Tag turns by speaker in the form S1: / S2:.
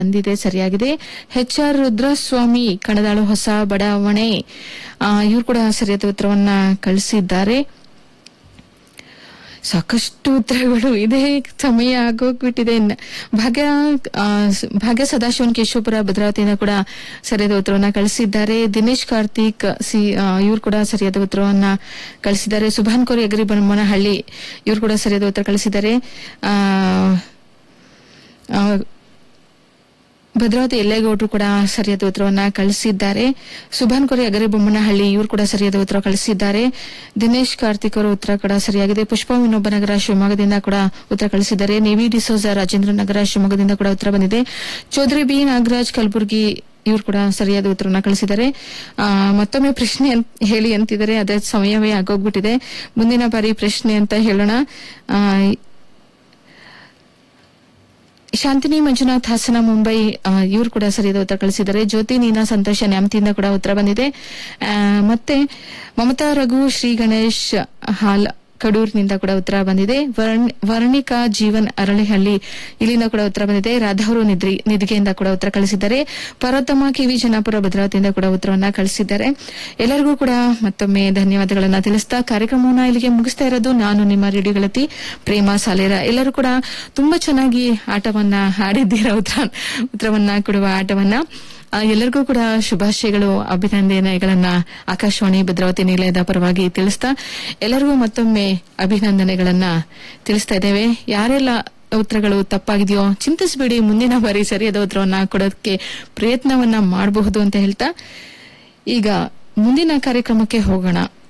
S1: ಬಂದಿದೆ ಸರಿಯಾಗಿದೆ H R Rudraswamy ಕಣದಾಳು ಹೊಸ ಬಡಾವಣೆ ಇವರು ಕೂಡ ಸರಿಯಾದ ಉತ್ತರವನ್ನ ಕಳಿಸಿದ್ದಾರೆ ಸಾಕಷ್ಟು ಉತ್ತರಗಳು ಇದೇ ಸಮಯ ಆಗೋಗ್ಬಿಟ್ಟಿದೆ ನ- ಭಾಗ್ಯ ಆ, ಸ್- ಭಾಗ್ಯ ಸದಾಶಿವನ್ ಕೇಶವಪುರ ಭದ್ರಾವತಿಯಿಂದ ಕೂಡ ಸರಿಯಾದ ಉತ್ತರವನ್ನ ಕಳಿಸಿದ್ದಾರೆ ದಿನೇಶ್ ಕಾರ್ತಿಕ್ ಸಿ ಇವರು ಕೂಡ ಸರಿಯಾದ ಉತ್ತರವನ್ನ ಕಳಿಸಿದ್ದಾರೆ ಸುಭಾನ್ ಕೋರಿ ಅಗ್ರಿ ಬೊಮ್ಮನಹಳ್ಳಿ ಇವರು ಕೂಡ ಸರಿಯಾದ ಉತ್ತರ ಕಳಿಸಿದ್ದಾರೆ ಆ, ಆ, ಭದ್ರಾವತಿ ಎಲ್ಲೇಗೌಡರು ಕೂಡ ಸರಿಯಾದ ಉತ್ತರವನ್ನ ಕಳಿಸಿದ್ದಾರೆ ಸುಭಾನ್ ಕೊರೆ ಅಗರಿ ಬೊಮ್ಮನಹಳ್ಳಿ ಇವರು ಕೂಡ ಸರಿಯಾದ ಉತ್ತರ ಕಳಿಸಿದ್ದಾರೆ ದಿನೇಶ್ ಕಾರ್ತಿಕ್ ಅವರ ಉತ್ತರ ಕೂಡ ಸರಿಯಾಗಿದೆ ಪುಷ್ಪ ವಿನೋಬ ನಗರ ಶಿವಮೊಗ್ಗದಿಂದ ಕೂಡ ಉತ್ತರ ಕಳಿಸಿದ್ದಾರೆ ನೇವಿ ಡಿಸೋಜ ರಾಜೇಂದ್ರ ನಗರ ಶಿವಮೊಗ್ಗದಿಂದ ಕೂಡ ಉತ್ತರ ಬಂದಿದೆ ಚೌಧರಿ ಬಿ ನಾಗರಾಜ್ ಕಲಬುರ್ಗಿ ಇವರು ಕೂಡ ಸರಿಯಾದ ಉತ್ತರವನ್ನ ಕಳಿಸಿದ್ದಾರೆ ಆ, ಮತ್ತೊಮ್ಮೆ ಪ್ರಶ್ನೆ ಅಂತ ಹೇಳಿ ಅಂತಿದ್ದಾರೆ ಅದೇ ಸಮಯವೇ ಆಗೋಗ್ಬಿಟ್ಟಿದೆ ಮುಂದಿನ ಬಾರಿ ಪ್ರಶ್ನೆ ಅಂತ ಹೇಳೋಣ ಆ, ಶಾಂತಿನಿ ಮಂಜುನಾಥ್ ಹಾಸನ ಮುಂಬೈ ಇವರು ಕೂಡ ಸರಿಯಾದ ಉತ್ತರ ಕಳಿಸಿದ್ದಾರೆ ಜ್ಯೋತಿ ನೀನಾ ಸಂತೋಷ ನ್ಯಾಮತಿಯಿಂದ ಕೂಡ ಉತ್ತರ ಬಂದಿದೆ ಆ, ಮತ್ತೆ ಮಮತಾ ರಘು ಶ್ರೀ ಗಣೇಶ್ ಹಾಲ್ ಕಡೂರಿನಿಂದ ಕೂಡ ಉತ್ತರ ಬಂದಿದೆ ವರ್ಣ್- ವರ್ಣಿಕಾ ಜೀವನ್ ಅರಳಿಹಳ್ಳಿ ಇಲ್ಲಿಂದ ಕೂಡ ಉತ್ತರ ಬಂದಿದೆ ರಾಧವರು ನಿದ್ರಿ ನಿಧಿಗೆಯಿಂದ ಕೂಡ ಉತ್ತರ ಕಳಿಸಿದ್ದಾರೆ ಪರ್ವತಮ್ಮ ಕಿವಿ ಜನಾಪುರ ಭದ್ರಾವತಿಯಿಂದ ಕೂಡ ಉತ್ತರವನ್ನ ಕಳಿಸಿದ್ದಾರೆ ಎಲ್ಲರಿಗೂ ಕೂಡ ಮತ್ತೊಮ್ಮೆ ಧನ್ಯವಾದಗಳನ್ನ ತಿಳಿಸ್ತಾ ಕಾರ್ಯಕ್ರಮವನ್ನ ಇಲ್ಲಿಗೆ ಮುಗಿಸ್ತಾ ಇರೋದು ನಾನು ನಿಮ್ಮ ರೇಡಿಯೋ ಗೆಳತಿ ಪ್ರೇಮ ಸಾಲೇರ ಎಲ್ಲರೂ ಕೂಡ ತುಂಬಾ ಚೆನ್ನಾಗಿ ಆಟವನ್ನ ಆಡಿದ್ದೀರಾ ಉತ್ತರ ಉತ್ತರವನ್ನ ಕೊಡುವ ಆಟವನ್ನ ಆ, ಎಲ್ಲರಿಗೂ ಕೂಡ ಶುಭಾಶಯಗಳು ಅಭಿನಂದನೆಗಳನ್ನ ಆಕಾಶವಾಣಿ ಭದ್ರಾವತಿ ನಿಲಯದ ಪರವಾಗಿ ತಿಳಿಸ್ತಾ ಎಲ್ಲರಿಗೂ ಮತ್ತೊಮ್ಮೆ ಅಭಿನಂದನೆಗಳನ್ನ ತಿಳಿಸ್ತಾ ಇದ್ದೇವೆ ಯಾರೆಲ್ಲ ಉತ್ತರಗಳು ತಪ್ಪಾಗಿದೆಯೋ ಚಿಂತಿಸಬೇಡಿ ಮುಂದಿನ ಬಾರಿ ಸರಿಯಾದ ಉತ್ತರವನ್ನ ಕೊಡೋದಕ್ಕೆ ಪ್ರಯತ್ನವನ್ನ ಮಾಡಬಹುದು ಅಂತ ಹೇಳ್ತಾ ಈಗ ಮುಂದಿನ ಕಾರ್ಯಕ್ರಮಕ್ಕೆ ಹೋಗೋಣ